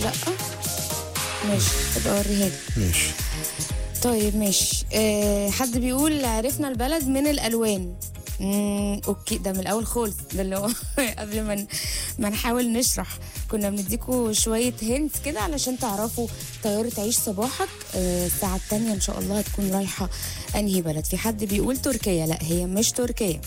لا ماشي تبقى وريها لي ماشي طيب ماشي أه حد بيقول عرفنا البلد من الالوان امم اوكي ده من الاول خالص ده اللي هو قبل ما ن- ما نحاول نشرح كنا بنديكوا شويه هنت كده علشان تعرفوا طياره عيش صباحك أه الساعه الثانيه ان شاء الله هتكون رايحه انهي بلد في حد بيقول تركيا لا هي مش تركيا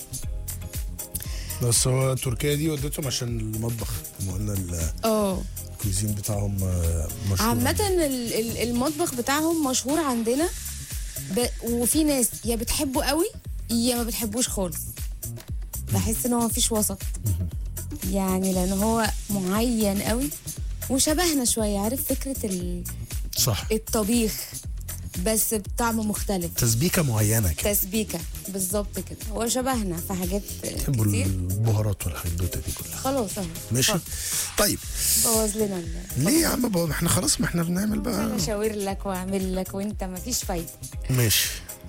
بس هو تركيا دي وديتهم عشان المطبخ هم قلنا ال- اه الكوزين بتاعهم آه، مشهور عامة ال- ال- المطبخ بتاعهم مشهور عندنا ب... وفي ناس يا بتحبه قوي يا ما بتحبوش خالص بحس ان هو مفيش وسط يعني لان هو معين قوي وشبهنا شوية عارف فكرة ال- صح الطبيخ بس بطعم مختلف تسبيكه معينه كده تسبيكة بالظبط كده هو شبهنا في حاجات بحبوا كتير البهارات والحدوته دي كلها خلاص اهو ماشي اتفضل. طيب بوظ لنا ال- ليه يا عم بقى احنا خلاص ما احنا بنعمل بقى انا اشاور لك واعمل لك وانت مفيش فايدة ماشي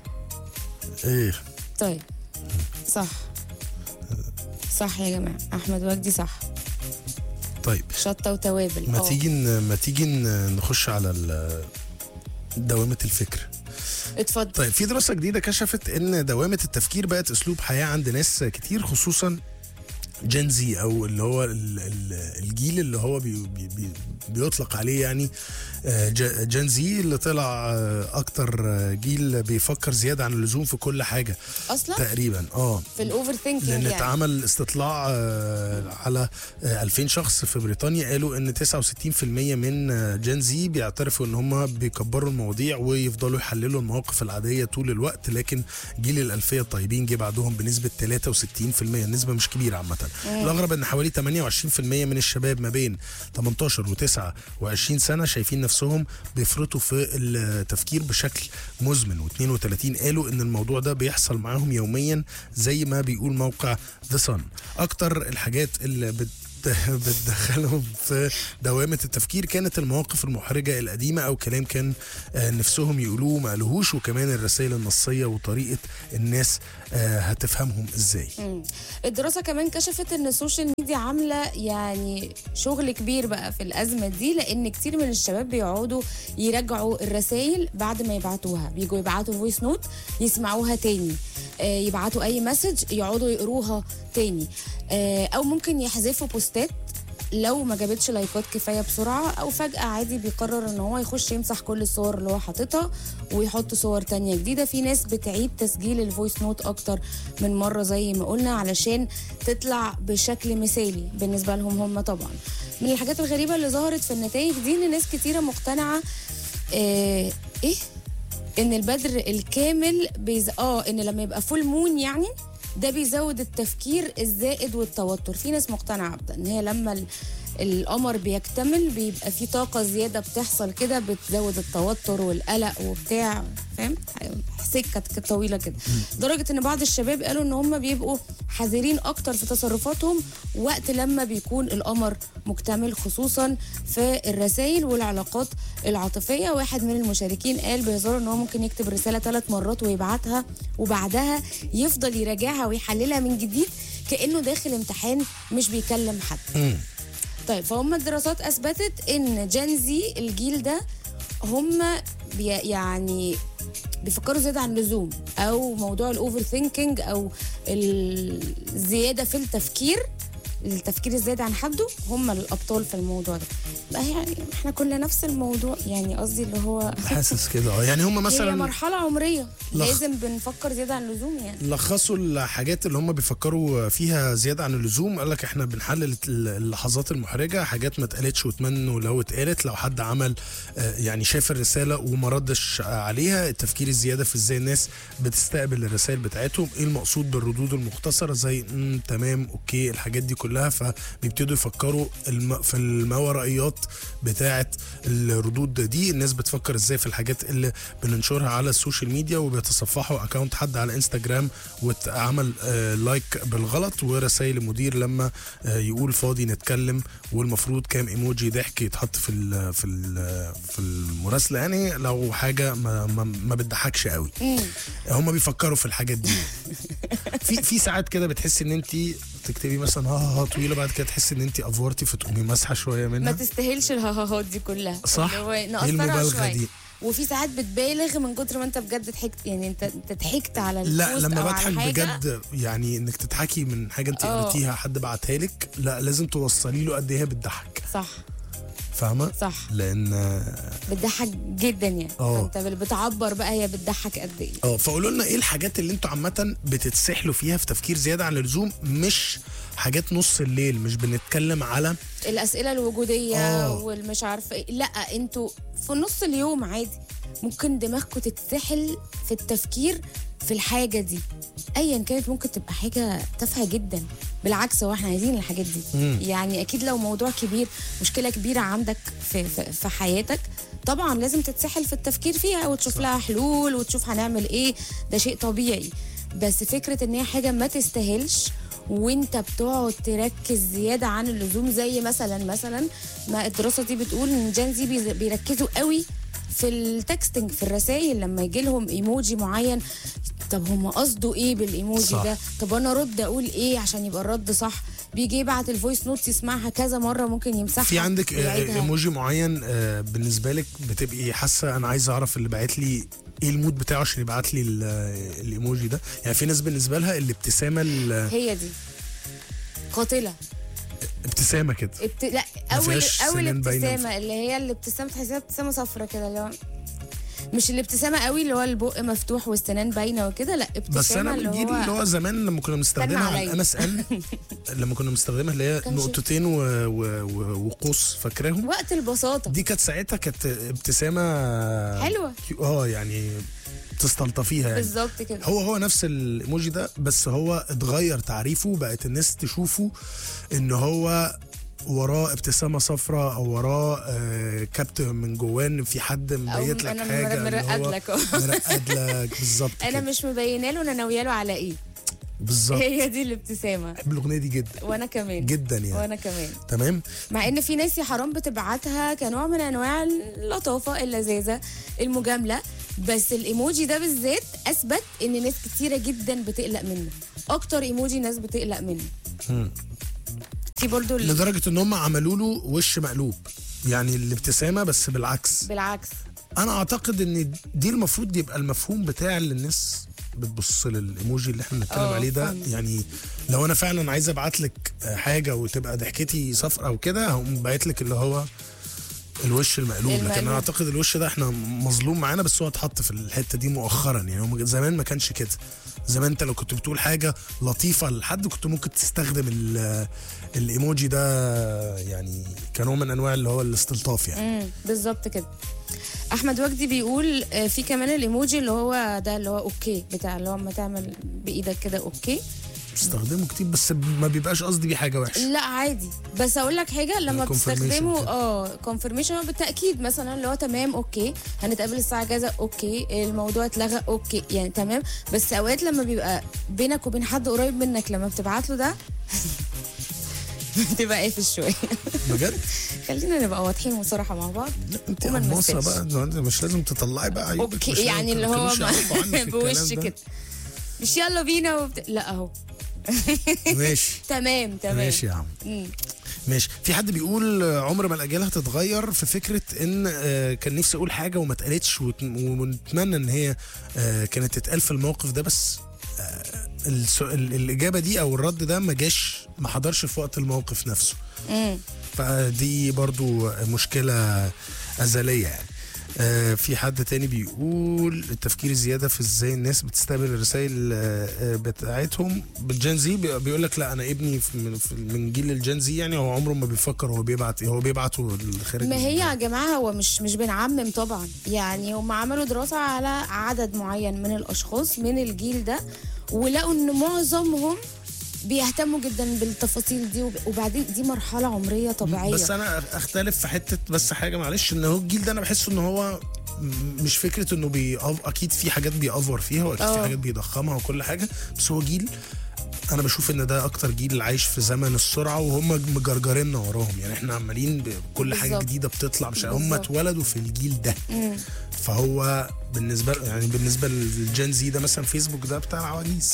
ايه طيب صح صح يا جماعة أحمد وجدي صح طيب شطة وتوابل ما آه. تيجي ن- ما تيجي ن- نخش على ال- دوامه الفكر اتفضل طيب في دراسه جديده كشفت ان دوامه التفكير بقت اسلوب حياه عند ناس كتير خصوصا جنزي او اللي هو ال- ال- الجيل اللي هو بي بي بي بيطلق عليه يعني آه، ج- جنزي اللي طلع آه، اكتر آه، جيل بيفكر زياده عن اللزوم في كل حاجه أصلا تقريبا اه في الأوفر ثينكينج لان يعني اتعمل استطلاع آه، على آه، 2000 شخص في بريطانيا قالوا ان 69% من آه، جين زي بيعترفوا ان هم بيكبروا المواضيع ويفضلوا يحللوا المواقف العاديه طول الوقت لكن جيل الالفيه الطيبين جه بعدهم بنسبه 63% النسبه مش كبيره عامه الاغرب ان حوالي 28% من الشباب ما بين 18 و29 سنه شايفين نفسهم بيفرطوا في التفكير بشكل مزمن و32 قالوا ان الموضوع ده بيحصل معاهم يوميا زي ما بيقول موقع ذا صن اكتر الحاجات اللي بت بتدخلهم في دوامة التفكير كانت المواقف المحرجة القديمة أو كلام كان آه، نفسهم يقولوه ما قالوهوش وكمان الرسائل النصية وطريقة الناس آه، هتفهمهم إزاي مم. الدراسة كمان كشفت ان السوشيال ميديا عاملة يعني شغل كبير بقى في الأزمة دي لأن كتير من الشباب بيقعدوا يرجعوا الرسائل بعد ما يبعتوها بيجوا يبعتوا فويس نوت يسمعوها تاني آه، يبعتوا أي مسج يقعدوا يقروها تاني آه، أو ممكن يحذفوا بوستات لو ما جابتش لايكات كفايه بسرعه او فجاه عادي بيقرر ان هو يخش يمسح كل الصور اللي هو حاططها ويحط صور تانية جديده في ناس بتعيد تسجيل الفويس نوت اكتر من مره زي ما قلنا علشان تطلع بشكل مثالي بالنسبه لهم هم طبعا من الحاجات الغريبه اللي ظهرت في النتائج دي ان ناس كتيره مقتنعه آه ايه ان البدر الكامل بيز... اه ان لما يبقى فول مون يعني ده بيزود التفكير الزائد والتوتر في ناس مقتنعه بده ان هي لما ال... القمر بيكتمل بيبقى في طاقة زيادة بتحصل كده بتزود التوتر والقلق وبتاع فاهم سكة كده طويلة كده لدرجة ان بعض الشباب قالوا ان هم بيبقوا حذرين اكتر في تصرفاتهم وقت لما بيكون القمر مكتمل خصوصا في الرسائل والعلاقات العاطفية واحد من المشاركين قال بهزار ان هو ممكن يكتب رسالة ثلاث مرات ويبعتها وبعدها يفضل يراجعها ويحللها من جديد كأنه داخل امتحان مش بيكلم حد مم. طيب فهم الدراسات اثبتت ان جنزي الجيل ده هم بي يعني بيفكروا زياده عن اللزوم او موضوع الاوفر ثينكينج او الزياده في التفكير التفكير الزيادة عن حده هم الأبطال في الموضوع ده بقى يعني احنا كلنا نفس الموضوع يعني قصدي اللي هو حاسس كده اه يعني هم هي مثلا مرحلة عمرية لخ- لازم بنفكر زيادة عن اللزوم يعني لخصوا الحاجات اللي هم بيفكروا فيها زياده عن اللزوم قال لك احنا بنحلل اللحظات المحرجه حاجات ما اتقالتش واتمنوا لو اتقالت لو حد عمل آه، يعني شاف الرساله وما ردش عليها التفكير الزياده في ازاي الناس بتستقبل الرسائل بتاعتهم ايه المقصود بالردود المختصره زي مم تمام اوكي الحاجات دي كلها فبيبتدوا يفكروا الم... في الماورائيات بتاعه الردود دي الناس بتفكر ازاي في الحاجات اللي بننشرها على السوشيال ميديا وبيتصفحوا اكونت حد على انستجرام واتعمل آه لايك بالغلط ورسائل المدير لما آه يقول فاضي نتكلم والمفروض كام ايموجي ضحك يتحط في ال في ال في المراسله يعني لو حاجه ما, ما, ما بتضحكش قوي مم. هم بيفكروا في الحاجات دي في في ساعات كده بتحسي ان انت تكتبي مثلا ها ها ها طويله بعد كده تحسي ان انت افورتي فتقومي مسحه شويه ما منها تستاهلش الهاهاهات دي كلها صح؟ اللي هو ايه نقصرها المبالغه شوية. دي وفي ساعات بتبالغ من كتر ما انت بجد ضحكت يعني انت انت ضحكت على لا البوست لما أو على بضحك حاجة. بجد يعني انك تضحكي من حاجه انت اه. قريتيها حد بعتها لك لا لازم توصلي له قد ايه هي بتضحك صح فاهمه صح لان بتضحك جدا يعني اه. فانت بتعبر بقى هي بتضحك قد ايه اه فقولوا لنا ايه الحاجات اللي انتوا عامه بتتسحلوا فيها في تفكير زياده عن اللزوم مش حاجات نص الليل مش بنتكلم على الاسئله الوجوديه اه. والمش عارفه ايه لا انتوا في نص اليوم عادي ممكن دماغكم تتسحل في التفكير في الحاجه دي ايا كانت ممكن تبقى حاجه تافهه جدا بالعكس هو احنا عايزين الحاجات دي مم. يعني اكيد لو موضوع كبير مشكله كبيره عندك في في, في حياتك طبعا لازم تتسحل في التفكير فيها وتشوف لها حلول وتشوف هنعمل ايه ده شيء طبيعي بس فكره ان هي حاجه ما تستاهلش وانت بتقعد تركز زياده عن اللزوم زي مثلا مثلا ما الدراسه دي بتقول ان جان زي بيز- بيركزوا قوي في التكستنج في الرسائل لما يجي لهم ايموجي معين طب هم قصدوا ايه بالايموجي صح. ده طب انا ارد اقول ايه عشان يبقى الرد صح بيجي يبعت الفويس نوت يسمعها كذا مره ممكن يمسحها في عندك آه، ويعيدها. ايموجي معين آه، بالنسبه لك بتبقي حاسه انا عايزه اعرف اللي باعت لي ايه المود بتاعه عشان يبعت لي ال- آه، الايموجي ده يعني في ناس بالنسبه لها الابتسامه ال- هي دي قاتله ابتسامه كده ابت... لا ما اول فيهاش اول سنان باينة. ابتسامه اللي هي الابتسامه تحسيها ابتسامه صفرة كده اللي هو مش الابتسامه قوي اللي هو البق مفتوح والسنان باينه وكده لا ابتسامه بس انا من اللي الجيل هو اللي هو زمان لما كنا بنستخدمها على عليا. الام اس ان لما كنا بنستخدمها اللي هي كانش- نقطتين و... و... و... وقوس فاكراهم وقت البساطه دي كانت ساعتها كانت ابتسامه حلوة. كيو- اه يعني تستلطفيها يعني بالظبط كده هو هو نفس الايموجي ده بس هو اتغير تعريفه بقت الناس تشوفه ان هو وراه ابتسامه صفراء او وراه آه كبت من جواه ان في حد مبيت لك أنا حاجه اللي مرقد هو لك أهو. مرقد لك بالظبط انا كده. مش مبينه له انا ناويه له على ايه بالظبط هي دي الابتسامه بحب الاغنيه دي جدا وانا كمان جدا يعني وانا كمان تمام مع ان في ناس يا حرام بتبعتها كنوع من انواع اللطافه اللذاذه المجامله بس الايموجي ده بالذات اثبت ان ناس كتيره جدا بتقلق منه اكتر ايموجي ناس بتقلق منه مم. في برضو ال- لدرجه ان هم عملوا له وش مقلوب يعني الابتسامه بس بالعكس بالعكس انا اعتقد ان دي المفروض يبقى المفهوم بتاع اللي الناس بتبص للايموجي اللي احنا بنتكلم اه، عليه ده فاهمة. يعني لو انا فعلا عايز ابعت لك حاجه وتبقى ضحكتي صفرا او كده هقوم باعت لك اللي هو الوش المقلوب لكن المقلوب. انا اعتقد الوش ده احنا مظلوم معانا بس هو اتحط في الحته دي مؤخرا يعني هو زمان ما كانش كده زمان انت لو كنت بتقول حاجه لطيفه لحد كنت ممكن تستخدم ال- الايموجي ده يعني كنوع من انواع اللي هو الاستلطاف يعني امم بالظبط كده احمد وجدي بيقول آه، في كمان الايموجي اللي هو ده اللي هو اوكي بتاع اللي هو اما تعمل بايدك كده اوكي بستخدمه كتير بس ما بيبقاش قصدي بيه حاجه وحشه لا عادي بس اقول لك حاجه لما confirmation بتستخدمه كده. اه كونفirmation بالتاكيد مثلا اللي هو تمام اوكي هنتقابل الساعه كذا اوكي الموضوع اتلغى اوكي يعني تمام بس اوقات لما بيبقى بينك وبين حد قريب منك لما بتبعت له ده بتبقى قافش شويه بجد خلينا نبقى واضحين وصراحه مع بعض لا انت وما قماصه نمثلش. بقى ده انت مش لازم تطلعي بقى عيوبك مش اوكي لازم- يعني اللي هو كانوش يعرفوا عنك الكلام بوش ده. كده مش يلا بينا وبت... لا اهو ماشي تمام تمام ماشي يا عم مم. ماشي في حد بيقول آه، عمر ما الاجيال هتتغير في فكره ان آه، كان نفسي اقول حاجه وما اتقالتش وت- ونتمنى ان هي آه، كانت تتقال في الموقف ده بس آه، الس- ال- الاجابه دي او الرد ده ما جاش ما حضرش في وقت الموقف نفسه مم. فدي برضو مشكلة أزلية يعني آه، في حد تاني بيقول التفكير الزيادة في ازاي الناس بتستقبل الرسائل آه، آه، بتاعتهم بالجين زي بي- بيقول لك لا انا ابني في- من في- من جيل الجين زي يعني هو عمره ما بيفكر هو بيبعت ايه هو بيبعته الخارج ما هي يا جماعه هو مش مش بنعمم طبعا يعني هم عملوا دراسه على عدد معين من الاشخاص من الجيل ده ولقوا ان معظمهم بيهتموا جدا بالتفاصيل دي وب- وبعدين دي مرحله عمريه طبيعيه بس انا اختلف في حته بس حاجه معلش ان هو الجيل ده انا بحس ان هو م- مش فكره انه بي اكيد في حاجات بيأفور فيها واكيد في اه. حاجات بيضخمها وكل حاجه بس هو جيل انا بشوف ان ده اكتر جيل عايش في زمن السرعه وهم مجرجريننا وراهم يعني احنا عمالين بكل حاجه بالظبط. جديده بتطلع مش هم بالظبط. اتولدوا في الجيل ده مم. فهو بالنسبه يعني بالنسبه للجين زي ده مثلا فيسبوك ده بتاع العواجيز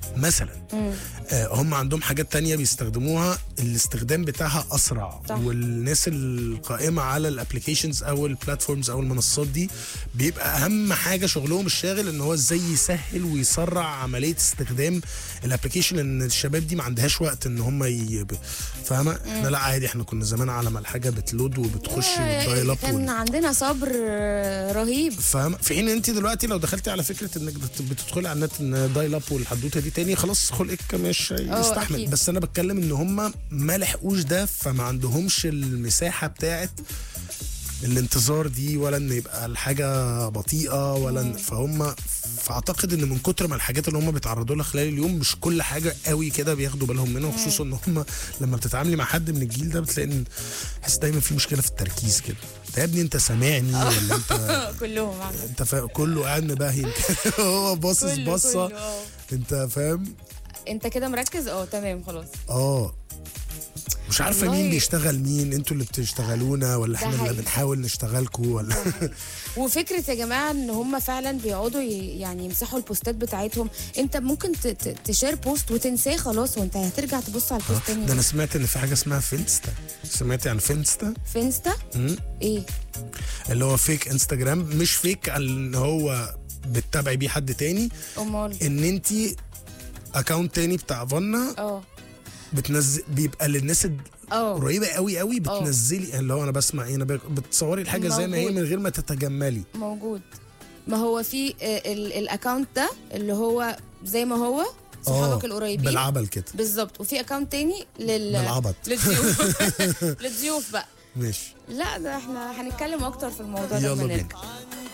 مثلا مم. آه، هم عندهم حاجات تانية بيستخدموها الاستخدام بتاعها اسرع صح. والناس القائمه على الابلكيشنز او البلاتفورمز او المنصات دي بيبقى اهم حاجه شغلهم الشاغل ان هو ازاي يسهل ويسرع عمليه استخدام الابلكيشن ان الشباب دي ما عندهاش وقت ان هم ي... فاهمه احنا لا عادي احنا كنا زمان على ما الحاجه بتلود وبتخش وبتدايل اب كان عندنا صبر آه، رهيب فاهم في حين انت دلوقتي لو دخلتي على فكره انك بت- بتدخلي على النت ان دايل اب والحدوته دي تاني خلاص خلقك مش يستحمل أكيد. بس انا بتكلم ان هم ما لحقوش ده فما عندهمش المساحه بتاعت الانتظار دي ولا ان يبقى الحاجه بطيئه ولا إن- فهم فاعتقد ان من كتر ما الحاجات اللي هم بيتعرضوا لها خلال اليوم مش كل حاجه قوي كده بياخدوا بالهم منها خصوصا ان هم لما بتتعاملي مع حد من الجيل ده بتلاقي ان حس دايما في مشكله في التركيز كده "أنت يا ابني انت سامعني ولا انت كلهم عامة. انت فا... كله قاعد مبهي هو باصص كله- بصه كله، آه. انت فاهم انت كده مركز اه تمام خلاص اه مش عارفه والله- مين بيشتغل مين انتوا اللي بتشتغلونا ولا احنا اللي حقيقي. بنحاول نشتغلكوا ولا وفكره يا جماعه ان هم فعلا بيقعدوا ي- يعني يمسحوا البوستات بتاعتهم انت ممكن ت- ت- تشير بوست وتنساه خلاص وانت هترجع تبص على البوست تاني ده انا سمعت ان في حاجه اسمها فينستا سمعتي عن فينستا في انستا مم. ايه اللي هو فيك انستجرام مش فيك ان هو بتتابعي بيه حد تاني امال ان انت اكونت تاني بتاع فانا اه بتنزل بيبقى للناس ال- اه قريبه قوي قوي بتنزلي يعني اللي هو انا بسمع ايه انا بك- بتصوري الحاجه زي ما هي موجود. من غير ما تتجملي موجود ما هو في آه، ال- الاكونت ده اللي هو زي ما هو صحابك آه، القريبين بالعبل كده بالظبط وفي اكونت تاني لل بالعبط. للضيوف للضيوف بقى ماشي لا ده احنا هنتكلم اكتر في الموضوع ده يلا لما بينا نرجع